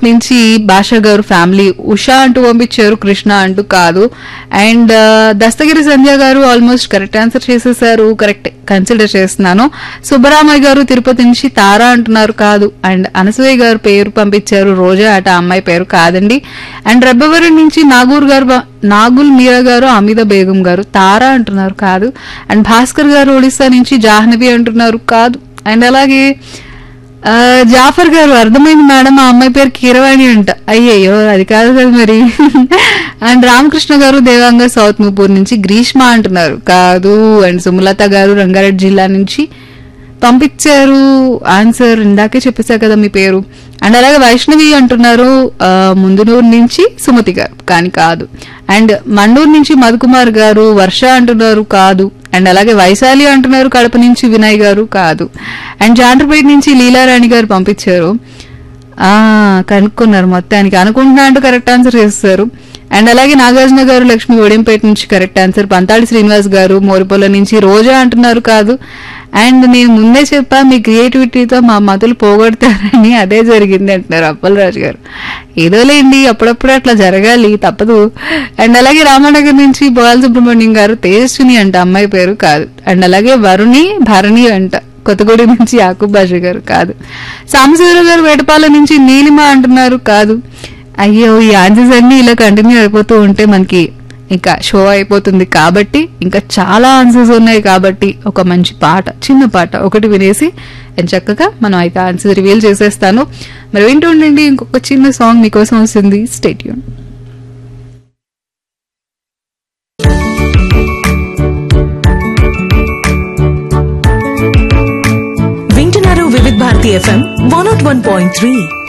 నుంచి భాషా గారు ఫ్యామిలీ ఉషా అంటూ పంపించారు కృష్ణ అంటూ కాదు and Dastagiri Sandhya garu almost correct answer చేసేసారు కరెక్ట్ కన్సిడర్ చేస్తున్నాను సుబ్బరామయ్య గారు తిరుపతి నుంచి తారా అంటున్నారు కాదు అండ్ అనసూయ గారు పేరు పంపించారు రోజా అట ఆ అమ్మాయి పేరు కాదండి అండ్ రెబ్బవరం నుంచి నాగూర్ గారు ప- నాగుల్ మీరా గారు అమిత బేగం గారు తారా అంటున్నారు కాదు అండ్ భాస్కర్ గారు ఒడిస్సా నుంచి జాహ్నవి అంటున్నారు కాదు అండ్ అలాగే ఆ, జాఫర్ గారు అర్థమైంది మేడం ఆ అమ్మాయి పేరు కీరవాణి అంట అయ్యయ్యో అది కాదు కదా మరి అండ్ రామకృష్ణ గారు దేవాంగ సౌత్ ముపూర్ నుంచి గ్రీష్మ అంటున్నారు కాదు అండ్ సుమలత గారు రంగారెడ్డి జిల్లా నుంచి పంపించారు ఆన్సర్ ఇందాకే చెప్పేశా కదా మీ పేరు అండ్ అలాగే వైష్ణవి అంటున్నారు ఆ, ముందునూరు నుంచి సుమతి గారు కానీ కాదు అండ్ మండూరు నుంచి మధుకుమార్ గారు వర్ష అంటున్నారు కాదు అండ్ అలాగే వైశాలి అంటున్నారు కడప నుంచి వినయ్ గారు కాదు అండ్ జాండ్రపేట నుంచి లీలారాణి గారు పంపించారు ఆ కనుక్కున్నారు మొత్తానికి అనుకుంటున్నా అంటూ కరెక్ట్ ఆన్సర్ చేస్తారు అండ్ అలాగే నాగార్జున గారు లక్ష్మి ఒడింపేట నుంచి కరెక్ట్ ఆన్సర్ పంతాడి శ్రీనివాస్ గారు మోరిపొల్ల నుంచి రోజా అంటున్నారు కాదు అండ్ నేను ముందే చెప్పా మీ క్రియేటివిటీతో మా మతులు పోగొడతారని అదే జరిగింది అంటున్నారు అప్పలరాజు గారు ఏదో లేండి అప్పుడప్పుడు అట్లా జరగాలి తప్పదు అండ్ అలాగే రామనగర్ నుంచి బోయాల సుబ్రహ్మణ్యం గారు తేజస్విని అంట అమ్మాయి పేరు కాదు అండ్ అలాగే వరుణి భరణి అంట కొత్తగూడి నుంచి యాకూబ్ బాషా గారు కాదు సాంబశివరావు గారు వేటపాల నుంచి నీలిమ అంటున్నారు కాదు అయ్యో ఈ ఆన్సర్స్ అన్ని ఇలా కంటిన్యూ అయిపోతూ ఉంటే మనకి ఇంకా షో అయిపోతుంది కాబట్టి ఇంకా చాలా ఆన్సర్స్ ఉన్నాయి కాబట్టి ఒక మంచి పాట చిన్న పాట ఒకటి వినేసి and చక్కగా మనం అయితే ఆన్సర్ రివీల్ చేసేస్తాను మరి వింటూ ఉండండి ఇంకొక చిన్న సాంగ్ మీకోసం వస్తుంది స్టేట్యూన్ వింటున్నారు Vividh Bharati FM one nought one point three